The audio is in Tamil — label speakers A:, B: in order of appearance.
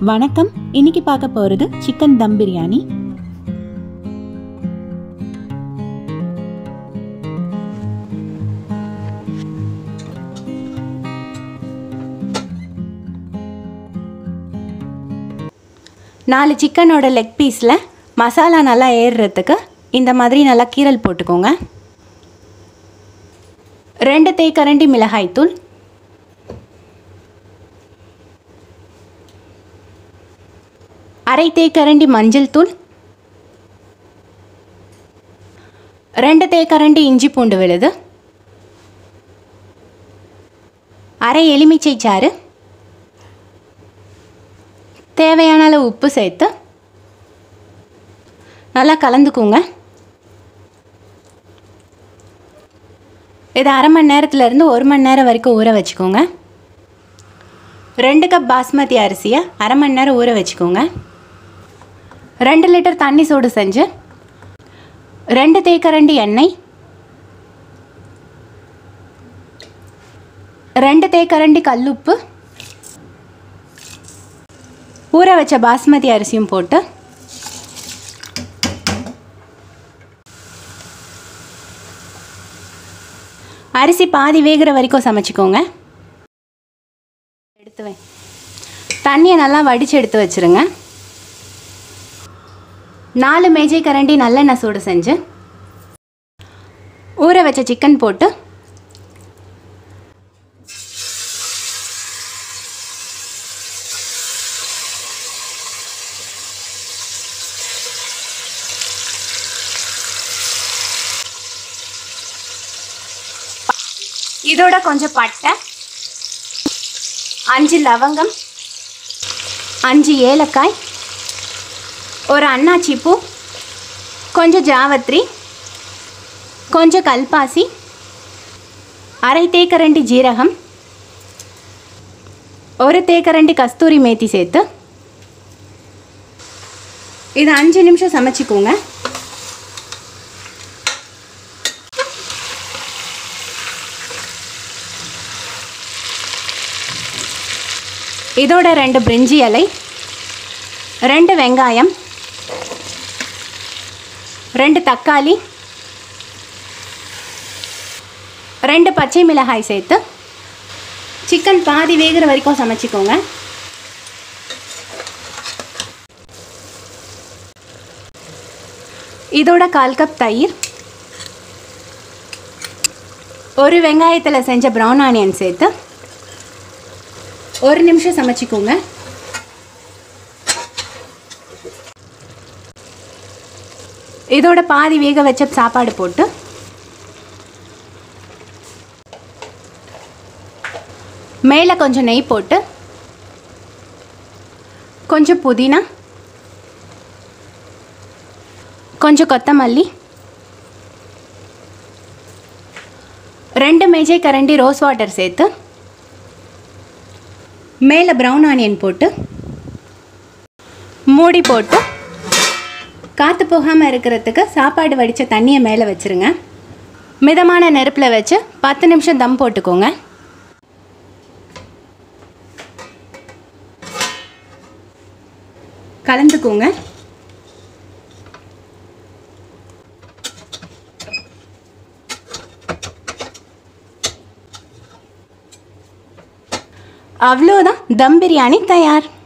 A: வணக்கம் இன்னைக்கு பார்க்க போறது சிக்கன் தம் பிரியாணி நாலு சிக்கனோட லெக் பீஸில் மசாலா நல்லா ஏறுறதுக்கு இந்த மாதிரி நல்லா கீரல் போட்டுக்கோங்க ரெண்டு தேக்கரண்டி மிளகாய்த்தூள் அரை தேக்கரண்டி மஞ்சள் தூள் ரெண்டு தேக்கரண்டி இஞ்சி பூண்டு விழுது அரை எலுமிச்சை சாறு தேவையான அளவு உப்பு சேர்த்து நல்லா கலந்துக்குங்க இதை அரை மணி நேரத்துலேருந்து ஒரு மணி நேரம் வரைக்கும் ஊற வச்சுக்கோங்க ரெண்டு கப் பாஸ்மதி அரிசியை அரை மணி நேரம் ஊற வச்சுக்கோங்க ரெண்டு லிட்டர் தண்ணி சூடு செஞ்சு ரெண்டு தேக்கரண்டி எண்ணெய் ரெண்டு தேக்கரண்டி கல்லுப்பு ஊற வச்ச பாஸ்மதி அரிசியும் போட்டு அரிசி பாதி வேகிற வரைக்கும் சமைச்சிக்கோங்க எடுத்து வை தண்ணியை நல்லா வடித்து எடுத்து வச்சுருங்க நாலு மேஜை கரண்டி நல்லெண்ணெய் சூடு செஞ்சு ஊற வச்ச சிக்கன் போட்டு இதோட கொஞ்சம் பட்டை அஞ்சு லவங்கம் அஞ்சு ஏலக்காய் ஒரு அன்னாச்சி பூ கொஞ்சம் ஜாவத்ரி கொஞ்சம் கல்பாசி அரை தேக்கரண்டி ஜீரகம் ஒரு தேக்கரண்டி கஸ்தூரி மேத்தி சேர்த்து இது அஞ்சு நிமிஷம் சமைச்சிக்கோங்க இதோட ரெண்டு பிரிஞ்சி இலை ரெண்டு வெங்காயம் ரெண்டு தக்காளி ரெண்டு பச்சை மிளகாய் சேர்த்து சிக்கன் பாதி வேகிற வரைக்கும் சமைச்சிக்கோங்க இதோட கால் கப் தயிர் ஒரு வெங்காயத்தில் செஞ்ச ப்ரௌன் ஆனியன் சேர்த்து ஒரு நிமிஷம் சமைச்சிக்கோங்க இதோட பாதி வேக வச்ச சாப்பாடு போட்டு மேலே கொஞ்சம் நெய் போட்டு கொஞ்சம் புதினா கொஞ்சம் கொத்தமல்லி ரெண்டு மேஜை கரண்டி ரோஸ் வாட்டர் சேர்த்து மேலே ப்ரௌன் ஆனியன் போட்டு மூடி போட்டு காற்று போகாமல் இருக்கிறதுக்கு சாப்பாடு வடித்த தண்ணியை மேலே வச்சுருங்க மிதமான நெருப்பில் வச்சு பத்து நிமிஷம் தம் போட்டுக்கோங்க கலந்துக்கோங்க அவ்வளோதான் தம் பிரியாணி தயார்